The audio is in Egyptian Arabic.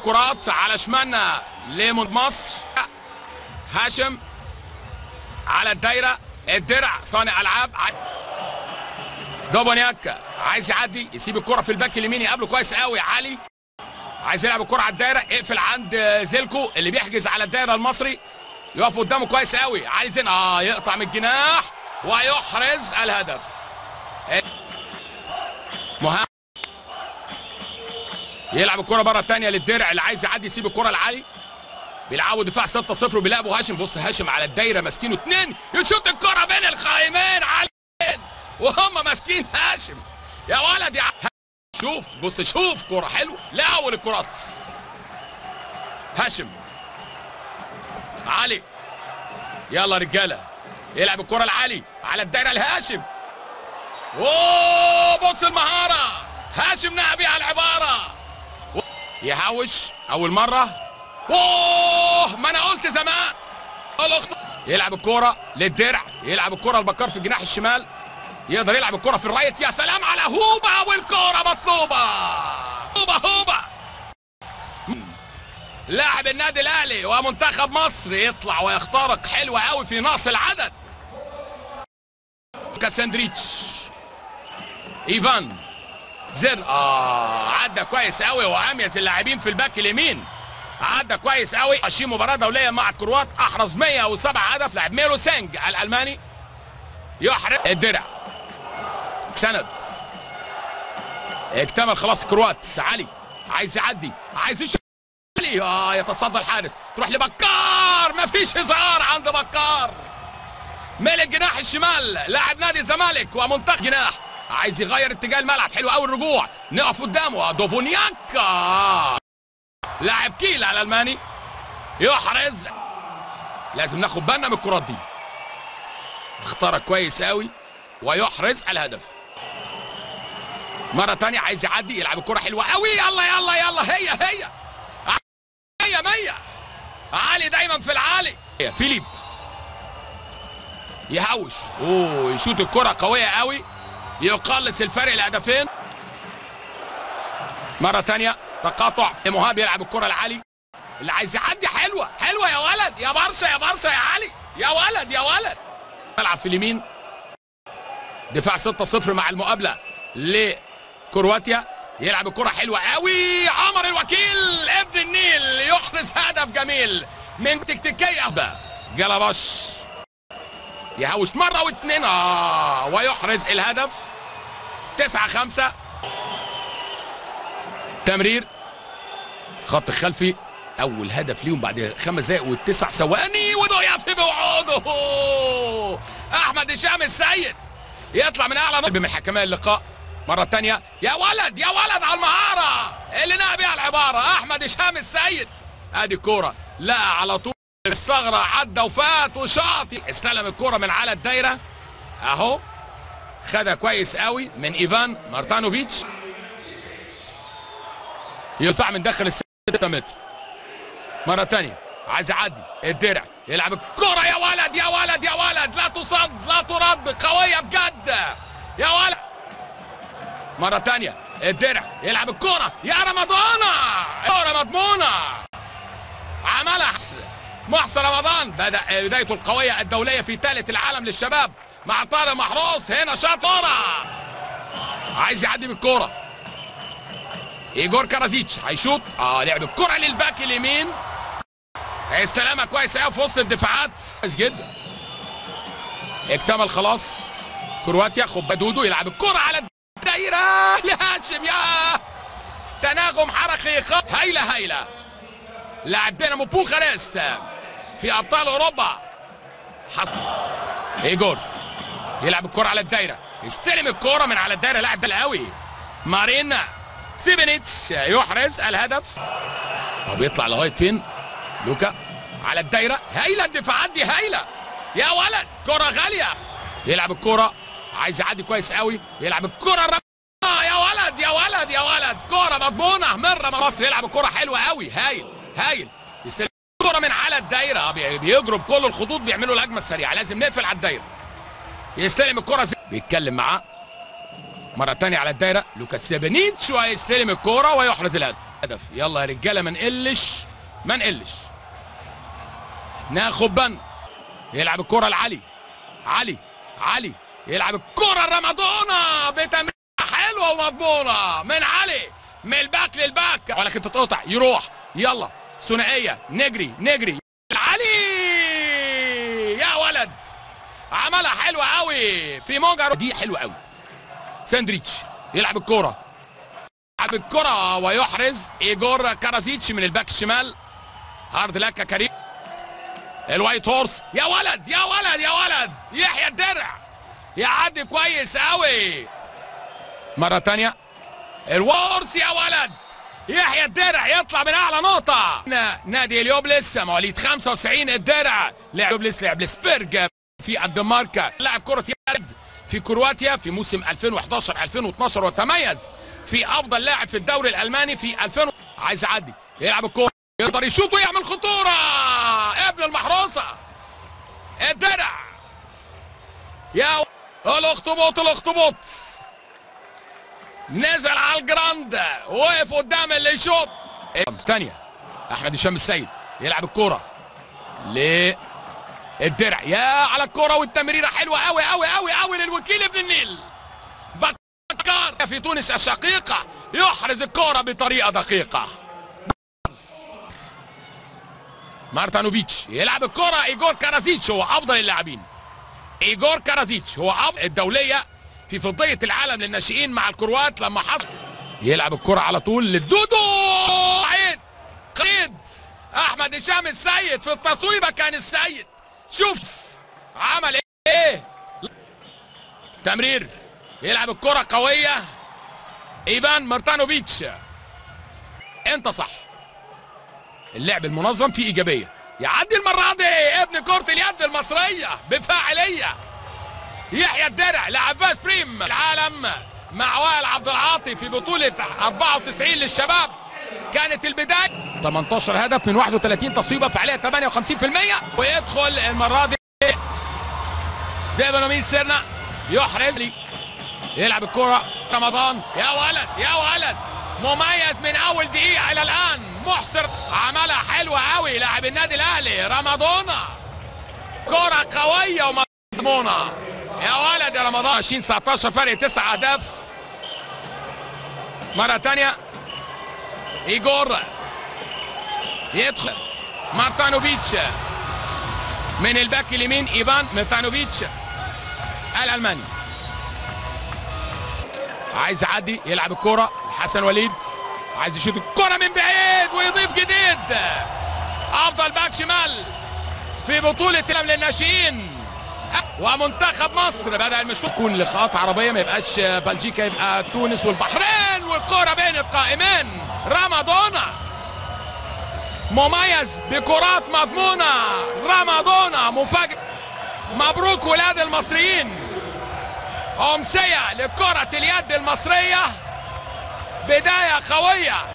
الكرات على شمالنا ليمون مصر هاشم على الدايره الدرع صانع العاب دوبونياك عايز يعدي يسيب الكره في الباك اليمين يقابله كويس قوي علي عايز يلعب الكره على الدايره اقفل عند زيلكو اللي بيحجز على الدايره المصري يقف قدامه كويس قوي علي زين اه يقطع من الجناح ويحرز الهدف مهاب يلعب الكره بره الثانيه للدرع اللي عايز يعدي يسيب الكره لعلي بيلعبوا دفاع 6-0 وبيلعبوا هاشم بص هاشم على الدايره ماسكينه اثنين يشوط الكره بين القائمين علي وهم ماسكين هاشم يا ولد يا شوف بص شوف كرة حلوة لأول الكرات هاشم علي يلا رجالة يلعب الكرة لعلي على الدايرة لهاشم اوه بص المهارة هاشم نهبي على العبارة يهوش أول مرة اوه ما أنا قلت زمان يلعب الكرة للدرع يلعب الكرة البكار في الجناح الشمال يقدر يلعب الكرة في الرايت يا سلام على هوبا والكرة مطلوبة هوبا هوبا لاعب النادي الاهلي ومنتخب مصر يطلع ويخترق حلوة قوي في نقص العدد كاساندريتش ايفان زر اه عدى كويس قوي واميز اللاعبين في الباك اليمين عدى كويس قوي 20 مباراة دولية مع الكروات احرز 107 هدف لاعب ميلو سينج الالماني يحرز الدرع سند اكتمل خلاص الكروات علي عايز يعدي عايز يشوف علي اه يتصدى الحارس تروح لبكار مفيش هزار عند بكار ملك جناح الشمال لاعب نادي الزمالك ومنتخب جناح عايز يغير اتجاه الملعب حلو قوي الرجوع نقف قدامه دوفونياك لاعب كيل الالماني يحرز لازم ناخد بالنا من الكرات دي اخترق كويس قوي ويحرز الهدف مرة تانية عايز يعدي يلعب الكرة حلوة قوي يلا يلا يلا هي هي هي مية علي دايما في العالي فيليب يهوش اوه يشوط الكرة قوية قوي يقلص الفرق لهدفين مرة تانية تقاطع مهاب يلعب الكرة لعلي اللي عايز يعدي حلوة حلوة يا ولد يا برشا يا برشا يا علي يا ولد يا ولد يلعب في اليمين دفاع 6-0 مع المقابلة لكرواتيا يلعب الكرة حلوة قوي عمر الوكيل ابن النيل يحرز هدف جميل من تكتيكية جلبش يهوش مرة واثنين اه ويحرز الهدف 9 5 تمرير خط خلفي اول هدف ليهم بعد خمس دقائق والتسع ثواني وضيع في بوعوده احمد هشام السيد يطلع من اعلى نقطه من حكماء اللقاء مرة تانية يا ولد يا ولد على المهارة اللي نهى بيها العبارة أحمد هشام السيد أدي الكورة لا على طول الثغرة عدى وفات وشاط استلم الكورة من على الدايرة أهو خدها كويس قوي من إيفان مارتانوفيتش يدفع من داخل الستة متر مرة تانية عايز يعدي الدرع يلعب الكرة يا ولد يا ولد يا ولد لا تصد لا ترد قوية بجد يا ولد مرة تانية الدرع يلعب الكرة يا رمضان كرة مضمونة عملها محسن رمضان بدأ بدايته القوية الدولية في ثالث العالم للشباب مع طارق محروس هنا شاط كرة عايز يعدي بالكرة ايجور كرازيتش هيشوط اه لعب الكرة للباك اليمين استلامها كويس قوي في وسط الدفاعات كويس جدا اكتمل خلاص كرواتيا خب دودو يلعب الكرة على الدايرة لهاشم يا تناغم حركي هايلة هايلة لاعب دينامو بوخارست في ابطال اوروبا حط ايجور يلعب الكرة على الدايرة يستلم الكرة من على الدايرة لاعب ده قوي مارينا سيبنيتش يحرز الهدف هو بيطلع لغاية فين لوكا على الدايرة هايلة الدفاعات دي هايلة يا ولد كرة غالية يلعب الكرة عايز يعدي كويس قوي يلعب الكرة الرب... آه يا ولد يا ولد يا ولد كرة مضمونة مرة مصر يلعب الكرة حلوة قوي هايل هايل يستلم الكرة من على الدايرة بيجروا بكل الخطوط بيعملوا الهجمة السريعة لازم نقفل على الدايرة يستلم الكرة زي... بيتكلم معاه مرة تانية على الدايرة لوكاس سيبانيتش ويستلم الكرة ويحرز الهدف هدف يلا يا رجاله ما نقلش ما نقلش ناخد بن يلعب الكره لعلي علي علي يلعب الكره لرمضانه بتمريره حلوه ومضمونه من علي من الباك للباك ولكن تتقطع يروح يلا ثنائيه نجري نجري علي يا ولد عملها حلوه قوي في موجه دي حلوه قوي ساندريتش يلعب الكره يلعب الكره ويحرز ايجور كارازيتش من الباك الشمال هارد لك يا كريم الوايت هورس يا ولد يا ولد يا ولد يحيى الدرع يعدي كويس قوي مرة تانية الورس يا ولد يحيى الدرع يطلع من اعلى نقطة نادي اليوبلس مواليد 95 الدرع لعب يوبلس لعب لسبرج في الدنمارك لاعب كرة يد في كرواتيا في موسم 2011 2012 وتميز في افضل لاعب في الدوري الالماني في 2000 عايز يعدي يلعب الكورة يقدر يشوط ويعمل خطورة ابن المحروسة الدرع يا الاخطبوط الاخطبوط نزل على الجراند وقف قدام اللي يشوط ثانية احمد هشام السيد يلعب الكورة للدرع يا على الكورة والتمريرة حلوة قوي قوي قوي قوي للوكيل ابن النيل بكار في تونس الشقيقة يحرز الكورة بطريقة دقيقة مارتانوفيتش يلعب الكرة ايجور كارازيتش هو افضل اللاعبين ايجور كارازيتش هو افضل الدولية في فضية العالم للناشئين مع الكروات لما حصل يلعب الكرة على طول للدودو عيد قيد احمد هشام السيد في التصويبة كان السيد شوف عمل ايه تمرير يلعب الكرة قوية ايبان مارتانوفيتش انت صح اللعب المنظم فيه ايجابيه يعدي المره دي ابن كره اليد المصريه بفاعليه يحيى الدرع لعباس بريم العالم مع وائل عبد العاطي في بطوله 94 للشباب كانت البدايه 18 هدف من 31 تصويبه فعاليه 58% ويدخل المره دي زي بنومين سيرنا يحرز لي يلعب الكره رمضان يا ولد يا ولد مميز من اول دقيقه الى الان محسر عملها حلوة قوي لاعب النادي الاهلي رمضان كرة قوية ومضمونة يا ولد يا رمضان 20 19 فرق 9 اهداف مرة تانية ايجور يدخل مارتانوفيتش من الباك اليمين ايفان مارتانوفيتش الالماني عايز يعدي يلعب الكرة حسن وليد عايز يشوط الكرة من بعيد ويضيف جديد افضل باك شمال في بطولة العالم للناشئين ومنتخب مصر بدأ المشروع يكون لقاءات عربية ما يبقاش بلجيكا يبقى تونس والبحرين والكرة بين القائمين رمضان مميز بكرات مضمونة رمضان مفاجئ مبروك ولاد المصريين أمسية لكرة اليد المصرية بداية قوية